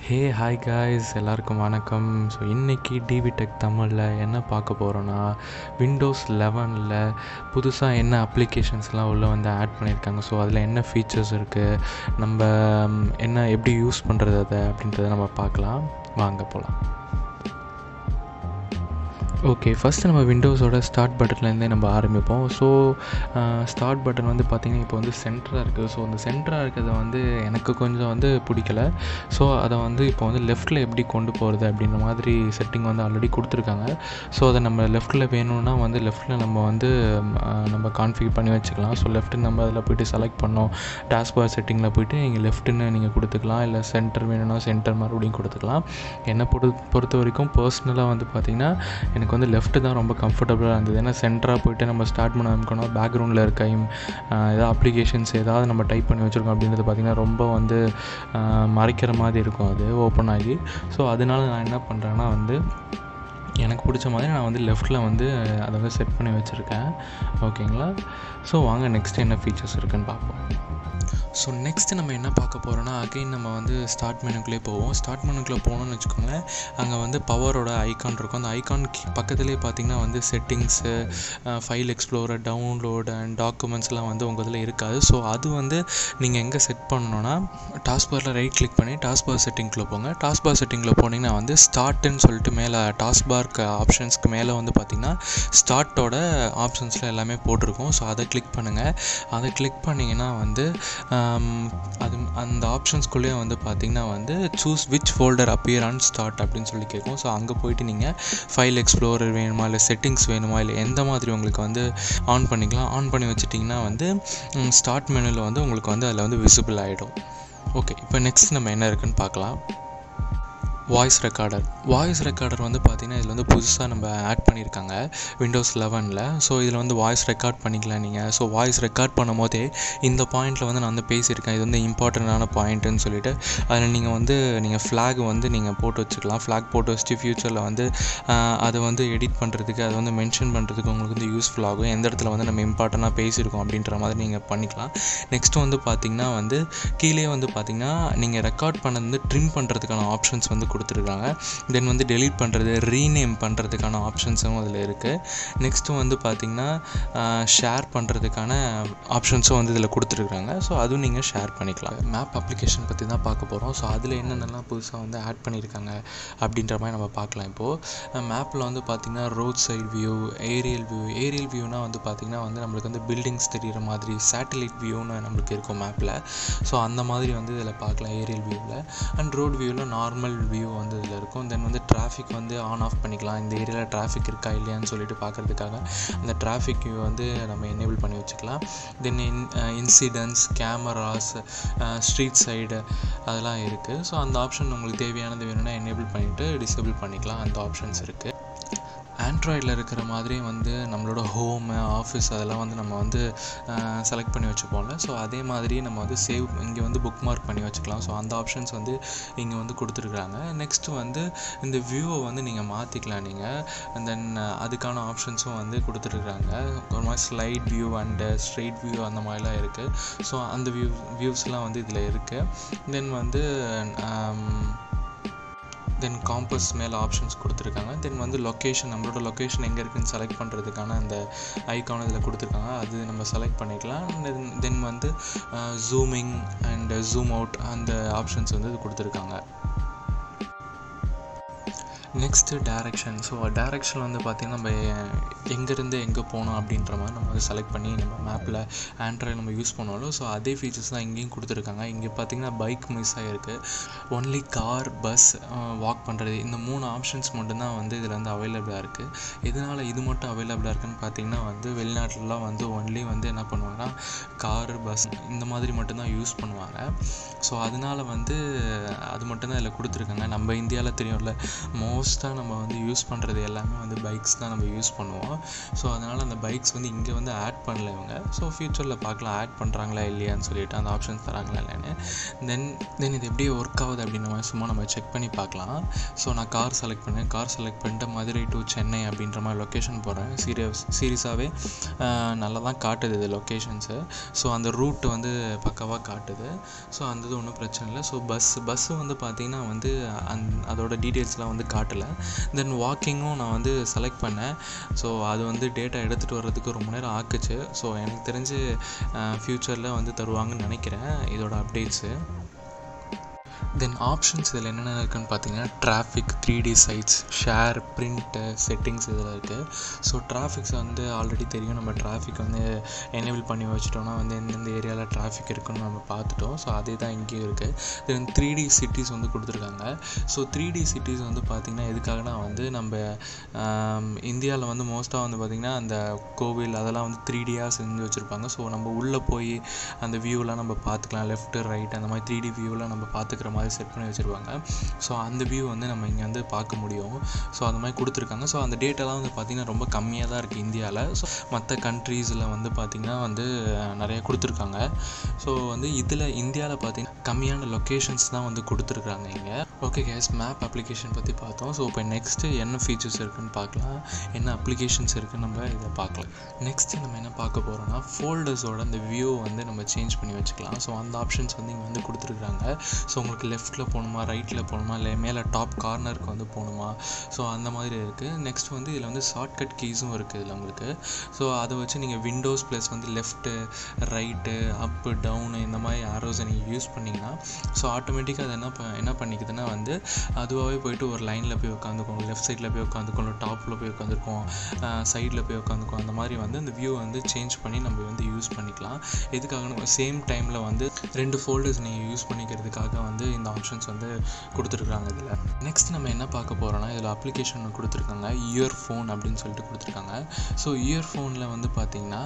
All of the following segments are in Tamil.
ஹே ஹாய் காய்ஸ் எல்லாருக்கும் வணக்கம் ஸோ இன்றைக்கி டிவி டெக் தமிழில் என்ன பார்க்க போகிறோன்னா விண்டோஸ் லெவனில் புதுசாக என்ன அப்ளிகேஷன்ஸ்லாம் உள்ளே வந்து ஆட் பண்ணியிருக்காங்க ஸோ அதில் என்ன ஃபீச்சர்ஸ் இருக்குது நம்ம ம், என்ன எப்படி யூஸ் பண்ணுறது அதை அப்படின்றத நம்ம பார்க்கலாம் வாங்க போகலாம் ஓகே ஃபஸ்ட்டு நம்ம விண்டோஸோட ஸ்டார்ட் பட்டன்லேருந்தே நம்ம ஆரம்பிப்போம் ஸோ ஸ்டார்ட் பட்டன் வந்து பார்த்திங்கன்னா இப்போ வந்து சென்டராக இருக்குது ஸோ அந்த சென்டராக இருக்கிறத வந்து எனக்கு கொஞ்சம் வந்து பிடிக்கல ஸோ அதை வந்து இப்போ வந்து லெஃப்ட்டில் எப்படி கொண்டு போகிறது அப்படின்ற மாதிரி செட்டிங் வந்து ஆல்ரெடி கொடுத்துருக்காங்க ஸோ அதை நம்ம லெஃப்ட்டில் வேணும்னா வந்து லெஃப்ட்டில் நம்ம வந்து ஆஹ், நம்ம கான்ஃபிகர் பண்ணி வச்சுக்கலாம் ஸோ லெஃப்ட்டு நம்ம அதில் போயிட்டு செலக்ட் பண்ணோம் டாஸ்பார் செட்டிங்கில் போயிட்டு நீங்கள் லெஃப்ட்டுன்னு நீங்கள் கொடுத்துக்கலாம் இல்லை சென்டர் வேணும்னா சென்டர் மறுபடியும் கொடுத்துக்கலாம் என்னை பொறுத்த பொறுத்த வரைக்கும் பர்சனலாக வந்து பார்த்திங்கன்னா எனக்கு வந்து லெஃப்ட்டு தான் ரொம்ப கம்ஃபர்டபுளாக இருந்தது ஏன்னா சென்டராக போயிட்டு நம்ம ஸ்டார்ட் பண்ண ஆரம்பிக்கணும் பேக்ரவுண்டில் இருக்க im- ஆஹ் ஏதாவது அப்ளிகேஷன்ஸ் ஏதாவது நம்ம டைப் பண்ணி வச்சுருக்கோம் அப்படின்றது பார்த்திங்கன்னா ரொம்ப வந்து ஆஹ் மறைக்கிற மாதிரி இருக்கும் அது ஓப்பன் ஆகி ஸோ அதனால நான் என்ன பண்ணுறேன்னா வந்து எனக்கு பிடிச்ச மாதிரி நான் வந்து லெஃப்ட்டில் வந்து அதை வந்து செட் பண்ணி வச்சுருக்கேன் ஓகேங்களா ஸோ வாங்க நெக்ஸ்ட் என்ன ஃபீச்சர்ஸ் இருக்குன்னு பார்ப்போம் ஸோ நெக்ஸ்ட் நம்ம என்ன பார்க்க போகிறோன்னா அகைன் நம்ம வந்து ஸ்டார்ட் மெனுக்குள்ளே போவோம் ஸ்டார்ட் மெனுக்குள்ளே போகணும்னு வச்சுக்கோங்களேன் அங்கே வந்து பவரோட ஐகான் இருக்கும் அந்த ஐகான் பக்கத்துலேயே பார்த்தீங்கன்னா வந்து settings file explorer download and டாக்குமெண்ட்ஸ்லாம் வந்து உங்கள் இதில் இருக்காது ஸோ அது வந்து நீங்கள் எங்கே செட் பண்ணணும்னா டாஸ்பாரில் ரைட் கிளிக் பண்ணி டாஸ்பார் செட்டிங்கில் போங்க டாஸ்பார் செட்டிங்கில் போனீங்கன்னா வந்து ஸ்டார்ட்டுன்னு சொல்லிட்டு மேலே டாஸ்பார்க்கு ஆப்ஷன்ஸ்க்கு மேலே வந்து பார்த்தீங்கன்னா ஸ்டார்ட்டோட ஆப்ஷன்ஸில் எல்லாமே போட்டிருக்கும் ஸோ அதை கிளிக் பண்ணுங்கள் அதை கிளிக் பண்ணிங்கன்னா வந்து ஆம், அது அந்த ஆப்ஷன்ஸ்குள்ளேயே வந்து பார்த்தீங்கன்னா வந்து choose which folder appear on start அப்படின்னு சொல்லி கேட்கும் ஸோ அங்கே போயிட்டு நீங்கள் ஃபைல் எக்ஸ்ப்ளோரர் வேணுமா இல்லை செட்டிங்ஸ் வேணுமா இல்லை எந்த மாதிரி உங்களுக்கு வந்து ஆன் பண்ணிக்கலாம் ஆன் பண்ணி வச்சிட்டிங்கன்னா வந்து ஸ்டார்ட் மெனுவில் வந்து உங்களுக்கு வந்து அதில் வந்து விசிபிள் ஆகிடும் ஓகே இப்போ நெக்ஸ்ட் நம்ம என்ன இருக்குன்னு பார்க்கலாம் வாய்ஸ் ரெக்கார்டர் வாய்ஸ் ரெக்கார்டர் வந்து பார்த்திங்கன்னா இதில் வந்து புதுசாக நம்ம ஆட் பண்ணியிருக்காங்க விண்டோஸ் லெவனில் ஸோ இதில் வந்து வாய்ஸ் ரெக்கார்ட் பண்ணிக்கலாம் நீங்கள் ஸோ வாய்ஸ் ரெக்கார்ட் பண்ணும் போதே இந்த பாயிண்ட்டில் வந்து நான் வந்து பேசியிருக்கேன் இது வந்து இம்பார்ட்டண்ட்டான பாயிண்ட்டுன்னு சொல்லிட்டு அதில் நீங்கள் வந்து நீங்கள் ஃப்ளாக் வந்து நீங்கள் போட்டு வச்சுக்கலாம் ஃப்ளாக் போட்டு வச்சுட்டு ஃப்யூச்சரில் வந்து ஆஹ், அதை வந்து எடிட் பண்ணுறதுக்கு அதை வந்து மென்ஷன் பண்ணுறதுக்கு உங்களுக்கு வந்து யூஸ்ஃபுல் ஆகும் எந்த இடத்துல வந்து நம்ம இம்பார்ட்டண்ட்டாக பேசியிருக்கோம் அப்படின்ற மாதிரி நீங்கள் பண்ணிக்கலாம் நெக்ஸ்ட் வந்து பார்த்திங்கன்னா வந்து கீழே வந்து பார்த்திங்கன்னா நீங்கள் ரெக்கார்ட் பண்ணது வந்து ட்ரிம் பண்ணுறதுக்கான ஆப்ஷன்ஸ் வந்து கொடுத்துருக்காங்க தென் வந்து டெலீட் பண்ணுறது ரீநேம் பண்ணுறதுக்கான ஆப்ஷன்ஸும் அதில் இருக்குது நெக்ஸ்ட்டு வந்து பார்த்திங்கன்னா ஷேர் பண்ணுறதுக்கான ஆப்ஷன்ஸும் வந்து இதில் கொடுத்துருக்குறாங்க ஸோ அதுவும் நீங்கள் ஷேர் பண்ணிக்கலாம் மேப் அப்ளிகேஷன் பற்றி தான் பார்க்க போகிறோம் ஸோ அதில் என்னென்னலாம் புதுசாக வந்து ஆட் பண்ணியிருக்காங்க அப்படின்ற மாதிரி நம்ம பார்க்கலாம் இப்போது மேப்பில் வந்து பார்த்திங்கன்னா road side view aerial view aerial வியூனா வந்து பார்த்திங்கன்னா வந்து நம்மளுக்கு வந்து பில்டிங்ஸ் தெரிகிற மாதிரி சேட்டலைட் வியூன்னு நம்மளுக்கு இருக்கும் மேப்பில் ஸோ அந்த மாதிரி வந்து இதில் பார்க்கலாம் ஏரியல் வியூவில் அண்ட் ரோட் வியூவில் நார்மல் வியூ வந்து இதில் இருக்கும் தென் வந்து டிராஃபிக் வந்து ஆன் ஆஃப் பண்ணிக்கலாம் இந்த ஏரியாவில் டிராஃபிக் இருக்கா இல்லையான்னு சொல்லிட்டு பார்க்குறதுக்காக அந்த டிராஃபிக் வியூ வந்து நம்ம எனேபிள் பண்ணி வச்சுக்கலாம் then in incidents cameras street side அதெல்லாம் இருக்குது ஸோ அந்த ஆப்ஷன் உங்களுக்கு தேவையானது வேணும்னா எனேபிள் பண்ணிவிட்டு டிசேபிள் பண்ணிக்கலாம் அந்த ஆப்ஷன்ஸ் இருக்குது ஆண்ட்ராய்டில் இருக்கிற மாதிரி வந்து நம்மளோட ஹோமு ஆஃபீஸ் அதெல்லாம் வந்து நம்ம வந்து செலக்ட் பண்ணி வச்சுப்போம்ல ஸோ அதே மாதிரி நம்ம வந்து சேவ் இங்கே வந்து புக் மார்க் பண்ணி வச்சுக்கலாம் ஸோ அந்த ஆப்ஷன்ஸ் வந்து இங்கே வந்து கொடுத்துருக்குறாங்க நெக்ஸ்ட்டு வந்து இந்த வியூவை வந்து நீங்கள் மாற்றிக்கலாம் நீங்கள் தென் அதுக்கான ஆப்ஷன்ஸும் வந்து கொடுத்துருக்குறாங்க ஒரு மாதிரி slide view and straight view அந்த மாதிரிலாம் இருக்குது ஸோ அந்த வியூ வியூஸ்லாம் வந்து இதில் இருக்குது தென் வந்து ஆம், தென் காம்பஸ் மேலே ஆப்ஷன்ஸ் கொடுத்துருக்காங்க தென் வந்து லொக்கேஷன் நம்மளோட லொக்கேஷன் எங்கே இருக்குன்னு செலக்ட் பண்ணுறதுக்கான அந்த ஐக்கான் இதில் கொடுத்துருக்காங்க அது நம்ம செலக்ட் பண்ணிக்கலாம் தென் வந்து ஜூமிங் அண்ட் ஜூம் அவுட் அந்த ஆப்ஷன்ஸ் வந்து இது கொடுத்துருக்காங்க நெக்ஸ்ட்டு டேரெக்ஷன் ஸோ டேரெக்ஷன் வந்து பார்த்திங்கன்னா நம்ம எங்கேருந்து எங்கே போகணும் அப்படின்ற மாதிரி நம்ம வந்து செலக்ட் பண்ணி நம்ம மேப்பில் ஆண்ட்ராய்டு நம்ம யூஸ் பண்ணுவோம் ஸோ அதே ஃபீச்சர்ஸ் தான் இங்கேயும் கொடுத்துருக்காங்க இங்கே பார்த்திங்கன்னா பைக் மிஸ் ஆகிருக்கு ஒன்லி கார் பஸ் வாக் பண்ணுறது இந்த மூணு ஆப்ஷன்ஸ் மட்டும்தான் வந்து இதில் வந்து அவைலபிளாக இருக்குது எதனால் இது மட்டும் அவைலபிளாக இருக்குன்னு பார்த்தீங்கன்னா வந்து வெளிநாட்டிலலாம் வந்து ஒன்லி வந்து என்ன பண்ணுவாங்கன்னா கார் பஸ் இந்த மாதிரி மட்டும்தான் யூஸ் பண்ணுவாங்க ஸோ அதனால வந்து அது மட்டும்தான் இதில் கொடுத்துருக்காங்க நம்ம இந்தியாவில் தெரியும்ல மோஸ்ட்டாக நம்ம வந்து யூஸ் பண்ணுறது எல்லாமே வந்து பைக்ஸ் தான் நம்ம யூஸ் பண்ணுவோம் ஸோ அதனால் அந்த பைக்ஸ் வந்து இங்கே வந்து ஆட் பண்ணல இவங்க ஸோ ஃப்யூச்சரில் பார்க்கலாம் ஆட் பண்ணுறாங்களா இல்லையான்னு சொல்லிட்டு அந்த ஆப்ஷன்ஸ் தராங்களா இல்லைன்னு தென் தென் இது எப்படி ஒர்க் ஆகுது அப்படின்ற மாதிரி சும்மா நம்ம செக் பண்ணி பார்க்கலாம் ஸோ நான் கார் செலக்ட் பண்ணேன் கார் செலக்ட் பண்ணிட்டு மதுரை டு சென்னை அப்படின்ற மாதிரி லொக்கேஷன் போகிறேன் சீரியஸ் சீரியஸாகவே நல்லா தான் காட்டுது இது லொக்கேஷன்ஸு ஸோ அந்த ரூட் வந்து பக்காவாக காட்டுது ஸோ அந்த இது ஒன்றும் பிரச்சனை இல்லை ஸோ பஸ் பஸ்ஸு வந்து வந்து பார்த்தீங்கன்னா வந்து அந் அதோட டீட்டெயில்ஸ்லாம் வந்து காட்டலை தென் வாக்கிங்கும் நான் வந்து செலக்ட் பண்ணேன் ஸோ அது வந்து டேட்டா எடுத்துகிட்டு வர்றதுக்கு ரொம்ப நேரம் ஆக்குச்சு ஸோ எனக்கு தெரிஞ்சு ஃப்யூச்சரில் வந்து தருவாங்கன்னு நினைக்கிறேன் இதோட அப்டேட்ஸு தென் ஆப்ஷன்ஸ் இதில் என்னென்ன இருக்குன்னு பார்த்தீங்கன்னா traffic three D sites share print settings இதில் இருக்குது ஸோ டிராஃபிக்ஸ் வந்து ஆல்ரெடி தெரியும் நம்ம டிராஃபிக் வந்து எனேபிள் பண்ணி வச்சிட்டோம்னா வந்து எந்தெந்த ஏரியாவில் டிராஃபிக் இருக்குன்னு நம்ம பார்த்துட்டோம் ஸோ அதே தான் இங்கேயும் இருக்குது தென் த்ரீ டி சிட்டிஸ் வந்து கொடுத்துருக்காங்க ஸோ த்ரீ டி சிட்டிஸ் வந்து பார்த்திங்கன்னா எதுக்காகனா வந்து நம்ம இந்தியாவில் வந்து மோஸ்ட்டாக வந்து பார்த்திங்கன்னா அந்த கோவில் அதெல்லாம் வந்து த்ரீ டியாக செஞ்சு வச்சுருப்பாங்க ஸோ நம்ம உள்ளே போய் அந்த வியூலாம் நம்ம பார்த்துக்கலாம் லெஃப்ட்டு ரைட் அந்த மாதிரி த்ரீ டி வியூலாம் நம்ம பார்த்துக்கிற மாதிரி செட் பண்ணி வச்சுருப்பாங்க ஸோ அந்த வியூ வந்து நம்ம இங்கே வந்து பார்க்க முடியும் ஸோ அந்த மாதிரி கொடுத்துருக்காங்க ஸோ அந்த டேட்டாலாம் வந்து பார்த்திங்கன்னா ரொம்ப கம்மியாக தான் இருக்குது இந்தியாவில் ஸோ மற்ற கண்ட்ரீஸில் வந்து பார்த்திங்கன்னா வந்து நிறைய கொடுத்துருக்காங்க ஸோ வந்து இதில் இந்தியாவில் பார்த்திங்கன்னா கம்மியான லொக்கேஷன்ஸ் தான் வந்து கொடுத்துருக்குறாங்க இங்கே ஓகே கேஸ் மேப் அப்ளிகேஷன் பற்றி பார்த்தோம் ஸோ இப்போ நெக்ஸ்ட்டு என்ன ஃபீச்சர்ஸ் இருக்குன்னு பார்க்கலாம் என்ன அப்ளிகேஷன்ஸ் இருக்குன்னு நம்ம இதை பார்க்கலாம் நெக்ஸ்ட்டு நம்ம என்ன பார்க்க போகிறோம்னா ஃபோல்டர்ஸோட அந்த வியூ வந்து நம்ம சேஞ்ச் பண்ணி வச்சுக்கலாம் ஸோ அந்த ஆப்ஷன்ஸ் வந்து இங்கே வந்து கொடுத்துருக்குறாங்க ஸோ உங்களுக்கு லெஃப்ட்டில் போகணுமா ரைட்டில் போகணுமா இல்லை மேலே டாப் கார்னருக்கு வந்து போகணுமா ஸோ அந்த மாதிரி இருக்குது நெக்ஸ்ட் வந்து இதில் வந்து ஷார்ட்கட் கீஸும் இருக்குது இதில் உங்களுக்கு ஸோ அதை வச்சு நீங்கள் விண்டோஸ் ப்ளஸ் வந்து லெஃப்ட்டு ரைட்டு அப்பு டவுனு இந்த மாதிரி ஆரோஸை நீங்கள் யூஸ் பண்ணிங்கன்னா ஸோ ஆட்டோமேட்டிக்காக அது என்ன ப என்ன பண்ணிக்குதுன்னா வந்து அதுவாகவே போயிட்டு ஒரு லைனில் போய் உட்காந்துக்கும் லெஃப்ட் சைடில் போய் உட்காந்துக்கும் இல்லை டாப்பில் போய் உட்காந்துருக்கும் சைடில் போய் உட்காந்துக்கும் அந்த மாதிரி வந்து அந்த வியூ வந்து சேஞ்ச் பண்ணி நம்ம வந்து யூஸ் பண்ணிக்கலாம் எதுக்காக சேம் டைமில் வந்து ரெண்டு ஃபோல்டர்ஸ் நீங்கள் யூஸ் பண்ணிக்கிறதுக்காக வந்து இந்த ஆப்ஷன்ஸ் வந்து கொடுத்துருக்காங்க இதில் நெக்ஸ்ட் நம்ம என்ன பார்க்க போகிறோம்னா இதில் அப்ளிகேஷன் கொடுத்துருக்காங்க இயர் ஃபோன் அப்படின்னு சொல்லிட்டு கொடுத்துருக்காங்க ஸோ இயர் ஃபோனில் வந்து பார்த்திங்கன்னா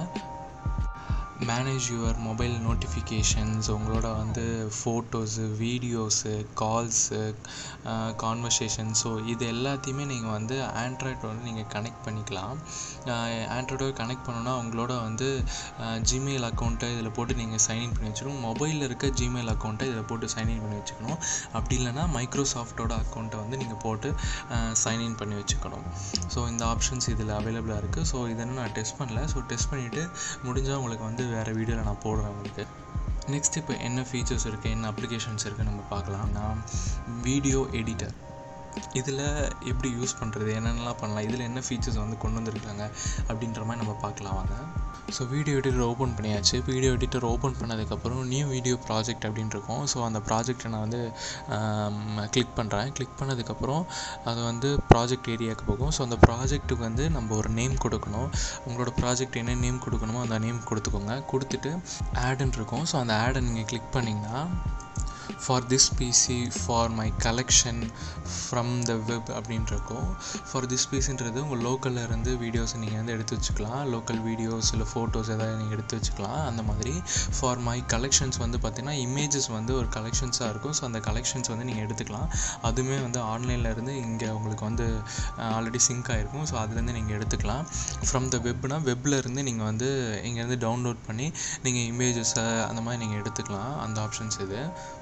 மேனேஜ் யுவர் மொபைல் நோட்டிஃபிகேஷன்ஸ் உங்களோட வந்து photos videos calls conversation so இது எல்லாத்தையுமே நீங்கள் வந்து ஆண்ட்ராய்டு வந்து நீங்கள் கனெக்ட் பண்ணிக்கலாம் ஆண்ட்ராய்டோட கனெக்ட் பண்ணணுன்னா உங்களோட வந்து ஜிமெயில் அக்கௌண்ட்டை இதில் போட்டு நீங்கள் சைன்இன் பண்ணி வச்சுக்கணும் மொபைலில் இருக்க ஜிமெயில் அக்கௌண்ட்டை இதில் போட்டு சைன்இன் பண்ணி வச்சுக்கணும் அப்படி இல்லைனா மைக்ரோசாஃப்ட்டோட அக்கௌண்ட்டை வந்து நீங்கள் போட்டு சைன்இன் பண்ணி வச்சுக்கணும் ஸோ இந்த ஆப்ஷன்ஸ் இதில் அவைலபிளாக இருக்குது ஸோ இதெல்லாம் நான் டெஸ்ட் பண்ணல ஸோ டெஸ்ட் பண்ணிவிட்டு முடிஞ்சால் உங்களுக்கு வந்து வேறு வீடியோவில் நான் போடுறேன் உங்களுக்கு நெக்ஸ்ட் இப்போ என்ன ஃபீச்சர்ஸ் இருக்குது என்ன அப்ளிகேஷன்ஸ் இருக்குது நம்ம பார்க்கலாம்னா வீடியோ எடிட்டர் இதில் எப்படி யூஸ் பண்ணுறது என்னென்னலாம் பண்ணலாம் இதில் என்ன ஃபீச்சர்ஸ் வந்து கொண்டு வந்திருக்காங்க அப்படின்ற மாதிரி நம்ம பார்க்கலாம் வாங்க ஸோ வீடியோ எடிட்டர் ஓப்பன் பண்ணியாச்சு வீடியோ எடிட்டர் ஓப்பன் பண்ணதுக்கப்புறம் நியூ வீடியோ ப்ராஜெக்ட் அப்படின்னு இருக்கும் ஸோ அந்த ப்ராஜெக்டை நான் வந்து கிளிக் பண்ணுறேன் கிளிக் பண்ணதுக்கப்புறம் அது வந்து ப்ராஜெக்ட் ஏரியாவுக்கு போகும் ஸோ அந்த ப்ராஜெக்ட்டுக்கு வந்து நம்ம ஒரு நேம் கொடுக்கணும் உங்களோட ப்ராஜெக்ட் என்ன நேம் கொடுக்கணுமோ அந்த நேம் கொடுத்துக்கோங்க கொடுத்துட்டு ஆடுன்னு இருக்கும் ஸோ அந்த ஆடை நீங்கள் கிளிக் பண்ணிங்கன்னா for this PC for my collection from the web அப்படின்றக்கும் ஃபார் திஸ் பிசின்றது உங்கள் லோக்கலில் இருந்து வீடியோஸ் நீங்கள் வந்து எடுத்து வச்சுக்கலாம் லோக்கல் வீடியோஸ் இல்லை ஃபோட்டோஸ் எதாவது நீங்கள் எடுத்து வச்சுக்கலாம் அந்த மாதிரி ஃபார் மை கலெக்ஷன்ஸ் வந்து பார்த்திங்கன்னா இமேஜஸ் வந்து ஒரு கலெக்ஷன்ஸாக இருக்கும் ஸோ அந்த கலெக்ஷன்ஸ் வந்து நீங்கள் எடுத்துக்கலாம் அதுவுமே வந்து ஆன்லைனில் இருந்து இங்கே உங்களுக்கு வந்து ஆல்ரெடி சிங்க் ஆகிருக்கும் ஸோ அதுலேருந்து நீங்கள் எடுத்துக்கலாம் ஃப்ரம் த வெப்னா வெப்பில் இருந்து நீங்கள் வந்து இங்கேருந்து டவுன்லோட் பண்ணி நீங்கள் இமேஜஸை அந்த மாதிரி நீங்கள் எடுத்துக்கலாம் அந்த ஆப்ஷன்ஸ் இது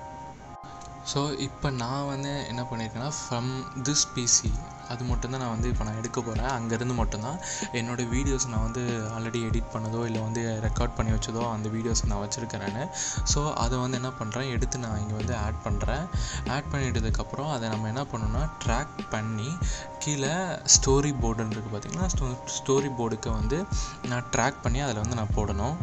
ஸோ இப்போ நான் வந்து என்ன பண்ணியிருக்கேன்னா ஃப்ரம் திஸ் பிசி அது மட்டும்தான் நான் வந்து இப்போ நான் எடுக்க போகிறேன் அங்கேருந்து மட்டும்தான் என்னோடய வீடியோஸ் நான் வந்து ஆல்ரெடி எடிட் பண்ணதோ இல்லை வந்து ரெக்கார்ட் பண்ணி வச்சதோ அந்த வீடியோஸ் நான் வச்சுருக்கேன் நான் ஸோ அதை வந்து என்ன பண்ணுறேன் எடுத்து நான் இங்கே வந்து ஆட் பண்ணுறேன் ஆட் பண்ணிட்டதுக்கப்புறம் அதை நம்ம என்ன பண்ணணும்னா ட்ராக் பண்ணி கீழே ஸ்டோரி போர்டுன்னு இருக்குது பார்த்திங்கன்னா ஸ்டோ ஸ்டோரி போர்டுக்கு வந்து நான் ட்ராக் பண்ணி அதில் வந்து நான் போடணும்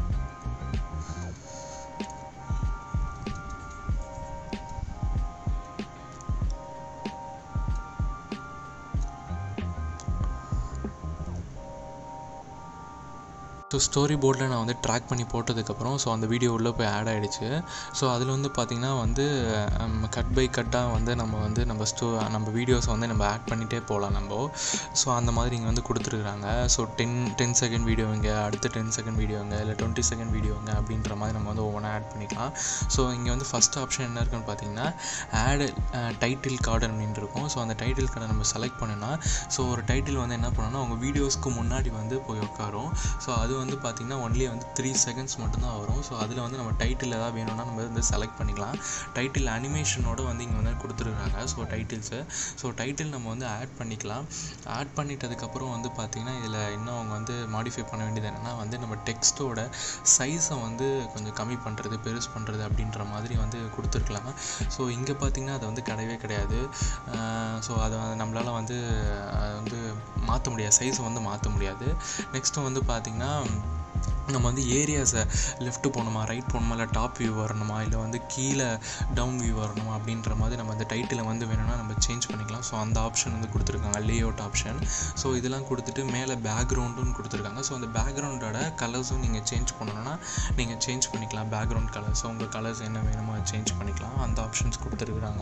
ஸோ ஸ்டோரி போர்டில் நான் வந்து ட்ராக் பண்ணி போட்டதுக்கப்புறம் ஸோ அந்த வீடியோ உள்ளே போய் ஆட் ஆகிடுச்சு ஸோ அதில் வந்து பார்த்திங்கன்னா வந்து கட் பை கட்டாக வந்து நம்ம வந்து நம்ம ஸ்டோ நம்ம வீடியோஸை வந்து நம்ம ஆட் பண்ணிகிட்டே போகலாம் நம்ம ஸோ அந்த மாதிரி இங்கே வந்து கொடுத்துருக்குறாங்க ஸோ டென் டென் செகண்ட் வீடியோங்க அடுத்து டென் செகண்ட் வீடியோங்க இல்லை டுவெண்ட்டி செகண்ட் வீடியோங்க அப்படின்ற மாதிரி நம்ம வந்து ஒவ்வொன்றா ஆட் பண்ணிக்கலாம் ஸோ இங்கே வந்து ஃபஸ்ட் ஆப்ஷன் என்ன இருக்குன்னு பார்த்தீங்கன்னா ஆட் டைட்டில் கார்டு அப்படின்னு இருக்கும் ஸோ அந்த டைட்டில் கார்டை நம்ம செலக்ட் பண்ணோன்னா ஸோ ஒரு டைட்டில் வந்து என்ன பண்ணோன்னா உங்கள் வீடியோஸ்க்கு முன்னாடி வந்து போய் உட்காரும் ஸோ அது வந்து பார்த்திங்கன்னா ஒன்லி வந்து த்ரீ செகண்ட்ஸ் மட்டும்தான் வரும் ஸோ அதில் வந்து நம்ம டைட்டில் ஏதாவது வேணும்னா நம்ம வந்து செலக்ட் பண்ணிக்கலாம் டைட்டில் அனிமேஷனோட வந்து இங்கே வந்து கொடுத்துருக்காங்க ஸோ டைட்டில்ஸு ஸோ டைட்டில் நம்ம வந்து ஆட் பண்ணிக்கலாம் ஆட் பண்ணிட்டதுக்கப்புறம் வந்து பார்த்திங்கன்னா இதில் இன்னும் அவங்க வந்து மாடிஃபை பண்ண வேண்டியது என்னென்னா வந்து நம்ம டெக்ஸ்ட்டோட சைஸை வந்து கொஞ்சம் கம்மி பண்ணுறது பெருசு பண்ணுறது அப்படின்ற மாதிரி வந்து கொடுத்துருக்கலாம் ஸோ இங்கே பார்த்திங்கன்னா அது வந்து கிடையவே கிடையாது ஸோ அதை நம்மளால் வந்து அதை வந்து மாற்ற முடியாது சைஸை வந்து மாற்ற முடியாது நெக்ஸ்ட்டு வந்து பார்த்திங்கன்னா நம்ம வந்து ஏரியாஸை லெஃப்ட்டு போகணுமா ரைட் போகணுமா இல்லை டாப் வியூ வரணுமா இல்லை வந்து கீழே டவுன் வியூ வரணுமா அப்படின்ற மாதிரி நம்ம அந்த டைட்டிலை வந்து வேணும்னா நம்ம சேஞ்ச் பண்ணிக்கலாம் ஸோ அந்த ஆப்ஷன் வந்து கொடுத்துருக்காங்க லே அவுட் ஆப்ஷன் ஸோ இதெல்லாம் கொடுத்துட்டு மேலே பேக்ரவுண்டும் கொடுத்துருக்காங்க ஸோ அந்த பேக்ரவுண்டோட கலர்ஸும் நீங்கள் சேஞ்ச் பண்ணணும்னா நீங்கள் சேஞ்ச் பண்ணிக்கலாம் பேக்ரவுண்ட் கலர்ஸ் உங்கள் கலர்ஸ் என்ன வேணுமோ அதை சேஞ்ச் பண்ணிக்கலாம் அந்த ஆப்ஷன்ஸ் கொடுத்துருக்குறாங்க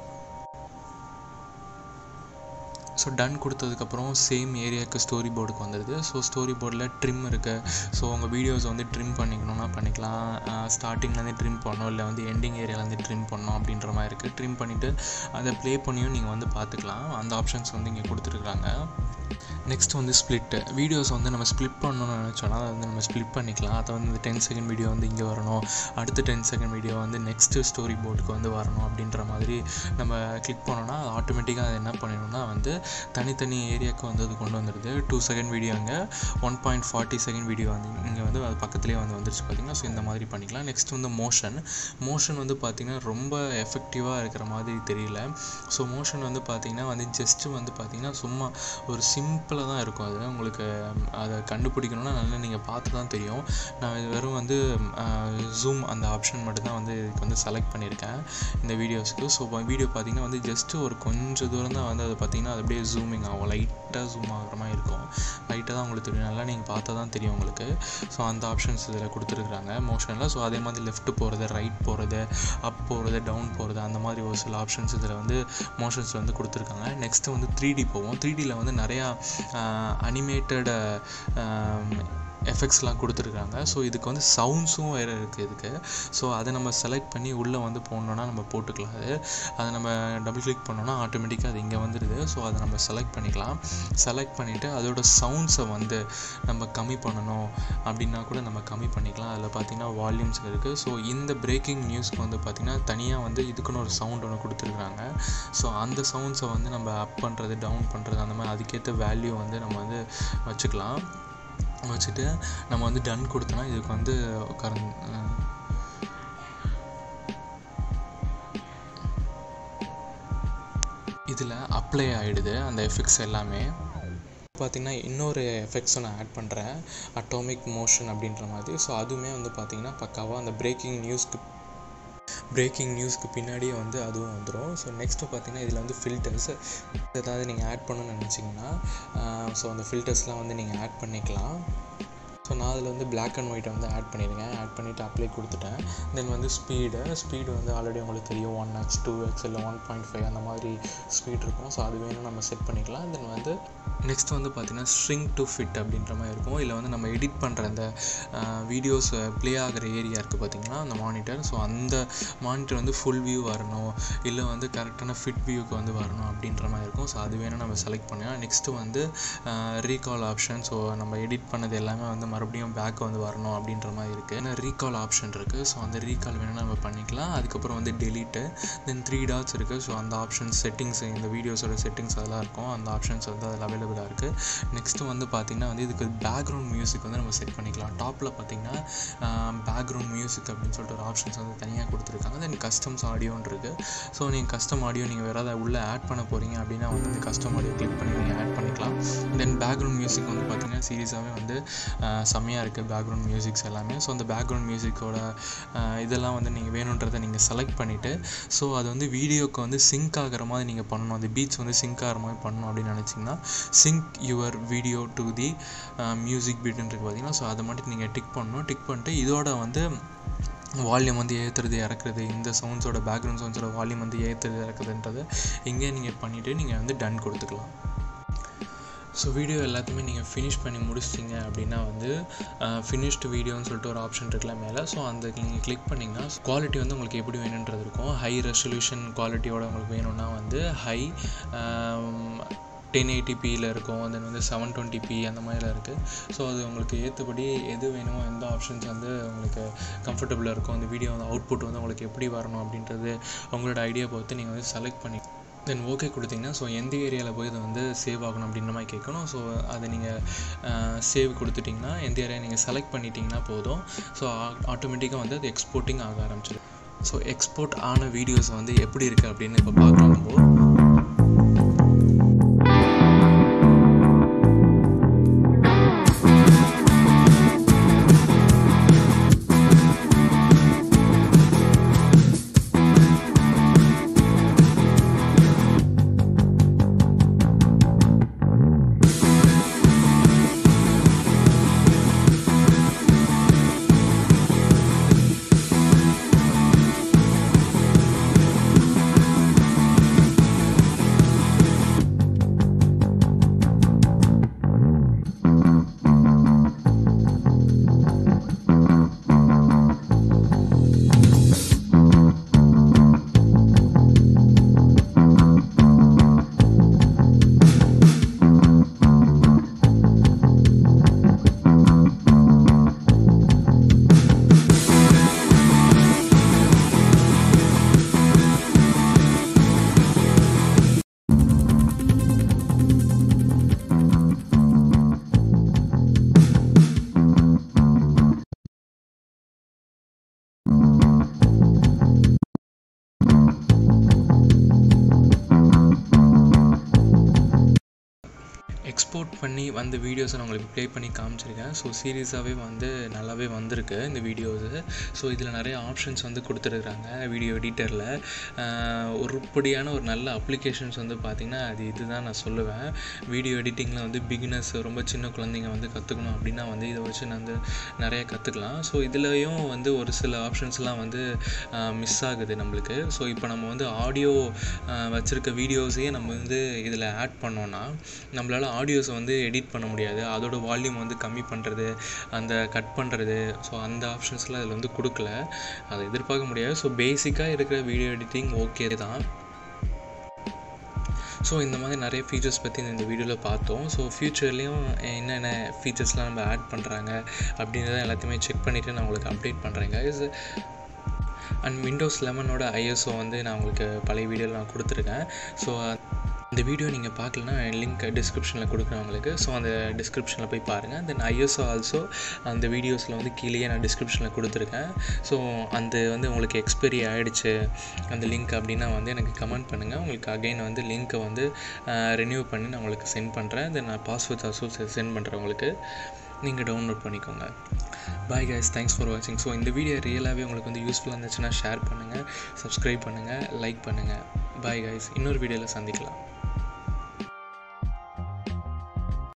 ஸோ டன் கொடுத்ததுக்கப்புறம் சேம் ஏரியாவுக்கு ஸ்டோரி போர்டுக்கு வந்துடுது ஸோ ஸ்டோரி போர்டில் ட்ரிம் இருக்குது ஸோ உங்கள் வீடியோஸ் வந்து ட்ரிம் பண்ணிக்கணும்னா பண்ணிக்கலாம் ஸ்டார்டிங்லேருந்து ட்ரிம் பண்ணணும் இல்லை வந்து எண்டிங் ஏரியாலேருந்து ட்ரிம் பண்ணணும் அப்படின்ற மாதிரி இருக்குது ட்ரிம் பண்ணிவிட்டு அதை ப்ளே பண்ணியும் நீங்கள் வந்து பார்த்துக்கலாம் அந்த ஆப்ஷன்ஸ் வந்து இங்கே கொடுத்துருக்குறாங்க நெக்ஸ்ட் வந்து ஸ்ப்ளிட்டு வீடியோஸ் வந்து நம்ம ஸ்ப்ளிட் பண்ணணும்னு நினச்சோன்னா அதை வந்து நம்ம ஸ்ப்ளிட் பண்ணிக்கலாம் அதை வந்து டென் செகண்ட் வீடியோ வந்து இங்கே வரணும் அடுத்த டென் செகண்ட் வீடியோ வந்து நெக்ஸ்ட்டு ஸ்டோரி போர்டுக்கு வந்து வரணும் அப்படின்ற மாதிரி நம்ம கிளிக் பண்ணோன்னா அது ஆட்டோமேட்டிக்காக அது என்ன பண்ணிடணும்னா வந்து தனித்தனி ஏரியாவுக்கு வந்து அது கொண்டு வந்துடுது டூ செகண்ட் வீடியோ அங்கே one point forty second video வந்து இங்கே வந்து அது பக்கத்துலேயே வந்து வந்துருச்சு பார்த்திங்கன்னா ஸோ இந்த மாதிரி பண்ணிக்கலாம் நெக்ஸ்ட் வந்து மோஷன் மோஷன் வந்து பார்த்திங்கன்னா ரொம்ப எஃபெக்டிவாக இருக்கிற மாதிரி தெரியல ஸோ மோஷன் வந்து பார்த்திங்கன்னா வந்து ஜஸ்ட்டு வந்து பார்த்திங்கன்னா சும்மா ஒரு சிம்பிளாக தான் இருக்கும் அது உங்களுக்கு அதை கண்டுபிடிக்கணும்னா நல்லா நீங்கள் பார்த்து தான் தெரியும் நான் இது வெறும் வந்து ஜூம் அந்த ஆப்ஷன் மட்டும்தான் வந்து இதுக்கு வந்து செலக்ட் பண்ணியிருக்கேன் இந்த வீடியோஸ்க்கு ஸோ வீடியோ பார்த்திங்கன்னா வந்து ஜஸ்ட்டு ஒரு கொஞ்சம் தூரம் தான் வந்து அது பார்த்திங்கன்னா அது அப்படியே ஜூமிங் ஆகும் லைட்டாக ஜூம் ஆகிற மாதிரி இருக்கும் லைட்டாக தான் உங்களுக்கு தெரியும் நல்லா நீங்கள் பார்த்தா தான் தெரியும் உங்களுக்கு ஸோ அந்த ஆப்ஷன்ஸ் இதில் கொடுத்துருக்குறாங்க மோஷனில் ஸோ அதே மாதிரி லெஃப்ட் போகிறது ரைட் போகிறது அப் போகிறது டவுன் போகிறது அந்த மாதிரி ஒரு சில ஆப்ஷன்ஸ் இதில் வந்து மோஷன்ஸ் வந்து கொடுத்துருக்காங்க நெக்ஸ்ட்டு வந்து த்ரீ டி போவோம் த்ரீ டியில் வந்து நிறையா அனிமேட்டட் எஃபெக்ட்ஸ்லாம் கொடுத்துருக்காங்க ஸோ இதுக்கு வந்து சவுண்ட்ஸும் வேறு இருக்குது இதுக்கு ஸோ அதை நம்ம செலக்ட் பண்ணி உள்ளே வந்து போடணுன்னா நம்ம போட்டுக்கலாம் அது அதை நம்ம டபுள் கிளிக் பண்ணோன்னா ஆட்டோமேட்டிக்காக அது இங்கே வந்துடுது ஸோ அதை நம்ம செலக்ட் பண்ணிக்கலாம் செலக்ட் பண்ணிவிட்டு அதோட சவுண்ட்ஸை வந்து நம்ம கம்மி பண்ணணும் அப்படின்னா கூட நம்ம கம்மி பண்ணிக்கலாம் அதில் பார்த்திங்கன்னா வால்யூம்ஸ் இருக்குது ஸோ இந்த பிரேக்கிங் நியூஸ்க்கு வந்து பார்த்திங்கன்னா தனியாக வந்து இதுக்குன்னு ஒரு சவுண்ட் ஒன்று கொடுத்துருக்குறாங்க ஸோ அந்த சவுண்ட்ஸை வந்து நம்ம அப் பண்ணுறது டவுன் பண்ணுறது அந்த மாதிரி அதுக்கேற்ற வேல்யூ வந்து நம்ம வந்து வச்சுக்கலாம் வச்சுட்டு நம்ம வந்து டன் கொடுத்தோன்னா இதுக்கு வந்து கரண்ட் இதில் அப்ளை ஆகிடுது அந்த எஃபெக்ட்ஸ் எல்லாமே பார்த்திங்கன்னா இன்னொரு எஃபெக்ட்ஸும் நான் ஆட் பண்ணுறேன் அட்டாமிக் மோஷன் அப்படின்ற மாதிரி ஸோ அதுவுமே வந்து பார்த்திங்கன்னா பக்காவாக அந்த பிரேக்கிங் நியூஸ்க்கு பிரேக்கிங் நியூஸ்க்கு பின்னாடியே வந்து அதுவும் வந்துடும் ஸோ நெக்ஸ்ட்டு பார்த்தீங்கன்னா இதில் வந்து ஃபில்டர்ஸ் ஏதாவது நீங்கள் ஆட் பண்ணணும்னு நினச்சிங்கன்னா ஸோ அந்த ஃபில்டர்ஸ்லாம் வந்து நீங்கள் ஆட் பண்ணிக்கலாம் ஸோ நான் அதில் வந்து பிளாக் அண்ட் ஒயிட்டை வந்து ஆட் பண்ணியிருக்கேன் ஆட் பண்ணிவிட்டு அப்ளை கொடுத்துட்டேன் தென் வந்து ஸ்பீடு ஸ்பீடு வந்து ஆல்ரெடி உங்களுக்கு தெரியும் ஒன் எக்ஸ் டூ எக்ஸ் இல்லை ஒன் பாயிண்ட் ஃபைவ் அந்த மாதிரி ஸ்பீட் இருக்கும் ஸோ அது வேணும் நம்ம செட் பண்ணிக்கலாம் தென் வந்து நெக்ஸ்ட் வந்து பார்த்திங்கன்னா ஸ்ட்ரிங் டு ஃபிட் அப்படின்ற மாதிரி இருக்கும் இல்லை வந்து நம்ம எடிட் பண்ணுற அந்த வீடியோஸ் ப்ளே ஆகிற ஏரியா இருக்குது பார்த்திங்கன்னா அந்த மானிட்டர் ஸோ அந்த மானிட்டர் வந்து ஃபுல் வியூ வரணும் இல்லை வந்து கரெக்டான ஃபிட் வியூக்கு வந்து வரணும் அப்படின்ற மாதிரி இருக்கும் ஸோ அது வேணும் நம்ம செலக்ட் பண்ணலாம் நெக்ஸ்ட்டு வந்து ரீகால் ஆப்ஷன் ஸோ நம்ம எடிட் பண்ணது எல்லாமே வந்து மறுபடியும் பேக் வந்து வரணும் அப்படின்ற மாதிரி இருக்குது ஏன்னா ரீகால் ஆப்ஷன் இருக்குது ஸோ அந்த ரீகால் வேணும் நம்ம பண்ணிக்கலாம் அதுக்கப்புறம் வந்து டெலீட்டு தென் த்ரீ டாட்ஸ் இருக்குது ஸோ அந்த ஆப்ஷன்ஸ் செட்டிங்ஸ் இந்த வீடியோஸோட செட்டிங்ஸ் அதெல்லாம் இருக்கும் அந்த ஆப்ஷன்ஸ் வந்து அதில் அவைலபிளாக இருக்குது நெக்ஸ்ட்டு வந்து பார்த்திங்கன்னா வந்து இதுக்கு பேக்ரவுண்ட் மியூசிக் வந்து நம்ம செட் பண்ணிக்கலாம் டாப்பில் பார்த்திங்கன்னா பேக்ரவுண்ட் மியூசிக் அப்படின்னு சொல்லிட்டு ஒரு ஆப்ஷன்ஸ் வந்து தனியாக கொடுத்துருக்காங்க தென் கஸ்டம்ஸ் ஆடியோன்னு இருக்குது ஸோ நீங்கள் கஸ்டம் ஆடியோ நீங்கள் வேறு ஏதாவது உள்ளே ஆட் பண்ண போகிறீங்க அப்படின்னா வந்து இந்த கஸ்டம் ஆடியோ கிளிக் பண்ணி நீங்கள் ஆட் பண்ணிக்கலாம் தென் பேக்ரவுண்ட் மியூசிக் வந்து பார்த்திங்கன்னா சீரியஸாகவே வந்து செம்மையாக இருக்குது பேக்ரவுண்ட் மியூசிக்ஸ் எல்லாமே ஸோ அந்த பேக்ரவுண்ட் மியூசிக்கோட இதெல்லாம் வந்து நீங்கள் வேணுன்றதை நீங்கள் செலக்ட் பண்ணிவிட்டு ஸோ அது வந்து வீடியோக்கு வந்து சிங்க் ஆகிற மாதிரி நீங்கள் பண்ணணும் அந்த பீச் வந்து சிங்க் ஆகிற மாதிரி பண்ணணும் அப்படின்னு நினச்சிங்கன்னா sync your video to the music பீட்டுன்றது பார்த்தீங்கன்னா ஸோ அதை மட்டும் நீங்கள் டிக் பண்ணணும் டிக் பண்ணிட்டு இதோட வந்து வால்யூம் வந்து ஏற்றுறது இறக்குறது இந்த சவுண்ட்ஸோட பேக்ரவுண்ட் சவுண்ட்ஸோட வால்யூம் வந்து ஏற்றுறது இறக்குதுன்றதை இங்கே நீங்கள் பண்ணிவிட்டு நீங்கள் வந்து டன் கொடுத்துக்கலாம் ஸோ வீடியோ எல்லாத்தையுமே நீங்கள் ஃபினிஷ் பண்ணி முடிச்சிட்டிங்க அப்படின்னா வந்து ஃபினிஷ்டு வீடியோன்னு சொல்லிட்டு ஒரு ஆப்ஷன் இருக்குல்ல மேலே ஸோ அந்த நீங்கள் கிளிக் பண்ணிங்கன்னா குவாலிட்டி வந்து உங்களுக்கு எப்படி வேணுன்றது இருக்கும் ஹை ரெசல்யூஷன் குவாலிட்டியோட உங்களுக்கு வேணும்னா வந்து ஹை டென் எயிட்டிபியில் இருக்கும் தென் வந்து செவன் டுவெண்ட்டி பி அந்த மாதிரிலாம் இருக்குது ஸோ அது உங்களுக்கு ஏற்றபடி எது வேணுமோ எந்த ஆப்ஷன்ஸ் வந்து உங்களுக்கு கம்ஃபர்டபுளாக இருக்கும் அந்த வீடியோ வந்து அவுட்புட் வந்து உங்களுக்கு எப்படி வரணும் அப்படின்றது உங்களோட ஐடியா பொறுத்து நீங்கள் வந்து செலக்ட் பண்ணி தென் ஓகே கொடுத்தீங்கன்னா ஸோ எந்த ஏரியாவில் போய் இது வந்து சேவ் ஆகணும் அப்படின்ற மாதிரி கேட்கணும் ஸோ அதை நீங்கள் சேவ் கொடுத்துட்டிங்கன்னா எந்த ஏரியா நீங்கள் செலக்ட் பண்ணிட்டீங்கன்னா போதும் ஸோ ஆட்டோமேட்டிக்காக வந்து அது எக்ஸ்போர்ட்டிங் ஆக ஆரம்பிச்சிடும் ஸோ எக்ஸ்போர்ட் ஆன வீடியோஸ் வந்து எப்படி இருக்குது அப்படின்னு இப்போ பார்க்கலாம் நம்ம எக்ஸ்போர்ட் பண்ணி வந்த வீடியோஸை நான் உங்களுக்கு ப்ளே பண்ணி காமிச்சிருக்கேன் ஸோ சீரியஸாகவே வந்து நல்லாவே வந்திருக்கு இந்த வீடியோஸு ஸோ இதில் நிறைய ஆப்ஷன்ஸ் வந்து கொடுத்துருக்குறாங்க வீடியோ எடிட்டரில் உருப்படியான ஒரு நல்ல அப்ளிகேஷன்ஸ் வந்து பார்த்திங்கன்னா அது இதுதான் நான் சொல்லுவேன் வீடியோ எடிட்டிங்கில் வந்து பிகினர்ஸ் ரொம்ப சின்ன குழந்தைங்க வந்து கற்றுக்கணும் அப்படின்னா வந்து இதை வச்சு நான் வந்து நிறைய கற்றுக்கலாம் ஸோ இதுலேயும் வந்து ஒரு சில ஆப்ஷன்ஸ்லாம் வந்து மிஸ் ஆகுது நம்மளுக்கு ஸோ இப்போ நம்ம வந்து ஆடியோ வச்சுருக்க வீடியோஸையே நம்ம வந்து இதில் ஆட் பண்ணோன்னா நம்மளால் ஆடியோஸை வந்து எடிட் பண்ண முடியாது அதோட வால்யூம் வந்து கம்மி பண்ணுறது அந்த கட் பண்ணுறது ஸோ அந்த ஆப்ஷன்ஸ்லாம் அதில் வந்து கொடுக்கல அதை எதிர்பார்க்க முடியாது ஸோ பேசிக்காக இருக்கிற வீடியோ எடிட்டிங் ஓகே தான் ஸோ இந்த மாதிரி நிறைய ஃபீச்சர்ஸ் பற்றி இந்த வீடியோவில் பார்த்தோம் ஸோ ஃப்யூச்சர்லேயும் என்னென்ன ஃபீச்சர்ஸ்லாம் நம்ம ஆட் பண்ணுறாங்க அப்படின்றத எல்லாத்தையுமே செக் பண்ணிவிட்டு நான் உங்களுக்கு அப்டேட் பண்ணுறேங்க இது அண்ட் விண்டோஸ் லெவனோட ஐஎஸ்ஓ வந்து நான் உங்களுக்கு பழைய வீடியோவில் நான் கொடுத்துருக்கேன் ஸோ இந்த வீடியோ நீங்கள் பார்க்கலனா லிங்க் டிஸ்கிரிப்ஷனில் கொடுக்குறேன் உங்களுக்கு ஸோ அந்த டிஸ்கிரிப்ஷனில் போய் பாருங்கள் தென் ஐஎஸ்ஓ ஆல்சோ அந்த வீடியோஸில் வந்து கீழேயே நான் டிஸ்கிரிப்ஷனில் கொடுத்துருக்கேன் ஸோ அந்த வந்து உங்களுக்கு எக்ஸ்பைரி ஆகிடுச்சு அந்த லிங்க் அப்படின்னா வந்து எனக்கு கமெண்ட் பண்ணுங்கள் உங்களுக்கு அகைன் வந்து லிங்க்கை வந்து ரினியூ பண்ணி நான் உங்களுக்கு சென்ட் பண்ணுறேன் தென் நான் பாஸ்வேர்ட் ஆல்சோ சென்ட் பண்ணுறேன் உங்களுக்கு நீங்கள் டவுன்லோட் பண்ணிக்கோங்க பாய் கைஸ் தேங்க்ஸ் ஃபார் வாட்சிங் ஸோ இந்த வீடியோ ரியலாகவே உங்களுக்கு வந்து யூஸ்ஃபுல்லாக இருந்துச்சுன்னா ஷேர் பண்ணுங்கள் சப்ஸ்கிரைப் பண்ணுங்கள் லைக் பண்ணுங்கள் பாய் கைஸ் இன்னொரு வீடியோவில் சந்திக்கலாம்